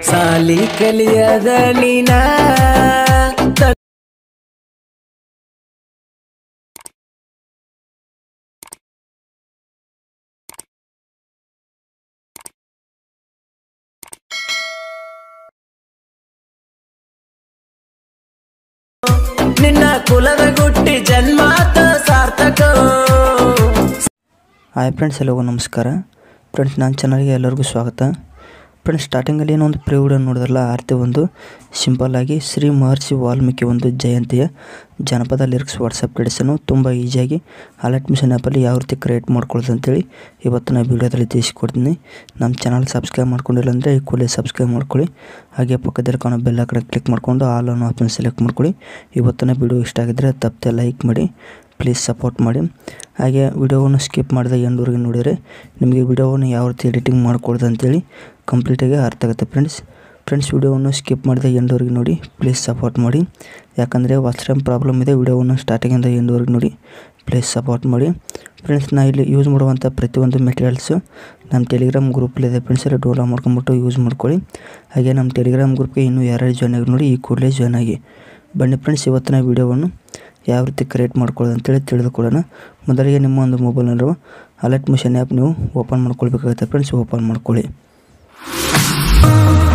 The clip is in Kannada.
ಸಾಲಿ ಕಲಿಯದ ನೀನ ನಿನ್ನ ಕುಲದ ಗುಟ್ಟಿ ಜನ್ಮಾತ ಸಾರ್ಥಕ ಹಾಯ್ ಫ್ರೆಂಡ್ಸ್ ಎಲ್ಲರಿಗೂ ನಮಸ್ಕಾರ ಫ್ರೆಂಡ್ಸ್ ನನ್ನ ಚಾನಲ್ಗೆ ಎಲ್ಲರಿಗೂ ಸ್ವಾಗತ ಫ್ರೆಂಡ್ಸ್ ಸ್ಟಾರ್ಟಿಂಗಲ್ಲಿ ಏನೋ ಒಂದು ಪ್ರೀ ವಿಡಿಯೋ ನೋಡಿದ್ರಲ್ಲ ಆರ್ತಿ ಒಂದು ಸಿಂಪಲ್ ಆಗಿ ಶ್ರೀ ಮಹರ್ಷಿ ವಾಲ್ಮೀಕಿ ಒಂದು ಜಯಂತಿಯ ಜನಪದ ಲಿರಿಕ್ಸ್ ವಾಟ್ಸಪ್ ಕ್ರೆಡಿಟ್ಸನ್ನು ತುಂಬ ಈಸಿಯಾಗಿ ಅಲರ್ಟ್ ಮಿಷನ್ ಆ್ಯಪಲ್ಲಿ ಯಾವ ರೀತಿ ಕ್ರಿಯೇಟ್ ಮಾಡ್ಕೊಳ್ಳೋದು ಅಂತೇಳಿ ಇವತ್ತು ನಾನು ವೀಡಿಯೋದಲ್ಲಿ ತಿಳಿಸ್ಕೊಡ್ತೀನಿ ನಮ್ಮ ಚಾನಲ್ ಸಬ್ಸ್ಕ್ರೈಬ್ ಮಾಡ್ಕೊಂಡಿಲ್ಲ ಅಂದರೆ ಈ ಕೂಡಲೇ ಸಬ್ಸ್ಕ್ರೈಬ್ ಮಾಡ್ಕೊಳ್ಳಿ ಹಾಗೆ ಪಕ್ಕದಲ್ಲಿ ಕಾಣೋ ಬೆಲ್ಲ ಕಡೆ ಕ್ಲಿಕ್ ಮಾಡಿಕೊಂಡು ಆಲ್ ಅನ್ನೋ ಆಪ್ಷನ್ ಸೆಲೆಕ್ಟ್ ಮಾಡ್ಕೊಳ್ಳಿ ಇವತ್ತಿನ ವಿಡಿಯೋ ಇಷ್ಟ ಆಗಿದ್ದರೆ ತಪ್ಪದೆ ಲೈಕ್ ಮಾಡಿ ಪ್ಲೀಸ್ ಸಪೋರ್ಟ್ ಮಾಡಿ ಹಾಗೆ ವಿಡಿಯೋವನ್ನು ಸ್ಕಿಪ್ ಮಾಡಿದ ಎಂಡ್ವರೆಗೆ ನೋಡಿದರೆ ನಿಮಗೆ ವಿಡಿಯೋವನ್ನು ಯಾವ ರೀತಿ ಎಡಿಟಿಂಗ್ ಮಾಡ್ಕೊಳ್ದು ಅಂತೇಳಿ ಕಂಪ್ಲೀಟಾಗಿ ಅರ್ಥ ಆಗುತ್ತೆ ಫ್ರೆಂಡ್ಸ್ ಫ್ರೆಂಡ್ಸ್ ವಿಡಿಯೋವನ್ನು ಸ್ಕಿಪ್ ಮಾಡಿದ ಎಂಡ್ವರೆಗೆ ನೋಡಿ ಪ್ಲೀಸ್ ಸಪೋರ್ಟ್ ಮಾಡಿ ಯಾಕಂದರೆ ವಾಚ್ ಟೈಮ್ ಪ್ರಾಬ್ಲಮ್ ಇದೆ ವಿಡಿಯೋವನ್ನು ಸ್ಟಾರ್ಟಿಂಗಿಂದ ಎಂಡ್ವರೆಗೆ ನೋಡಿ ಪ್ಲೀಸ್ ಸಪೋರ್ಟ್ ಮಾಡಿ ಫ್ರೆಂಡ್ಸ್ ನಾ ಇಲ್ಲಿ ಯೂಸ್ ಮಾಡುವಂಥ ಪ್ರತಿಯೊಂದು ಮೆಟೀರಿಯಲ್ಸು ನಮ್ಮ ಟೆಲಿಗ್ರಾಮ್ ಗ್ರೂಪಲ್ಲಿದೆ ಫ್ರೆಂಡ್ಸ್ ಎಲ್ಲ ಡೌನ್ಲೋಡ್ ಮಾಡ್ಕೊಂಬಿಟ್ಟು ಯೂಸ್ ಮಾಡ್ಕೊಳ್ಳಿ ಹಾಗೆ ನಮ್ಮ ಟೆಲಿಗ್ರಾಮ್ ಗ್ರೂಪ್ಗೆ ಇನ್ನೂ ಯಾರ್ಯಾರು ಜಾಯ್ನ್ ಆಗಿ ನೋಡಿ ಈ ಕೂಡಲೇ ಜಾಯ್ನ್ ಆಗಿ ಬನ್ನಿ ಫ್ರೆಂಡ್ಸ್ ಇವತ್ತಿನ ವಿಡಿಯೋವನ್ನು ಯಾವ ರೀತಿ ಕ್ರಿಯೇಟ್ ಮಾಡ್ಕೊಳ್ಳೋದು ಅಂತೇಳಿ ತಿಳಿದುಕೊಳ್ಳೋಣ ಮೊದಲಿಗೆ ನಿಮ್ಮ ಒಂದು ಮೊಬೈಲ್ನಲ್ಲಿರುವ ಅಲರ್ಟ್ ಮಿಷನ್ ಆ್ಯಪ್ ನೀವು ಓಪನ್ ಮಾಡ್ಕೊಳ್ಬೇಕಾಗುತ್ತೆ ಫ್ರೆಂಡ್ಸ್ ಓಪನ್ ಮಾಡ್ಕೊಳ್ಳಿ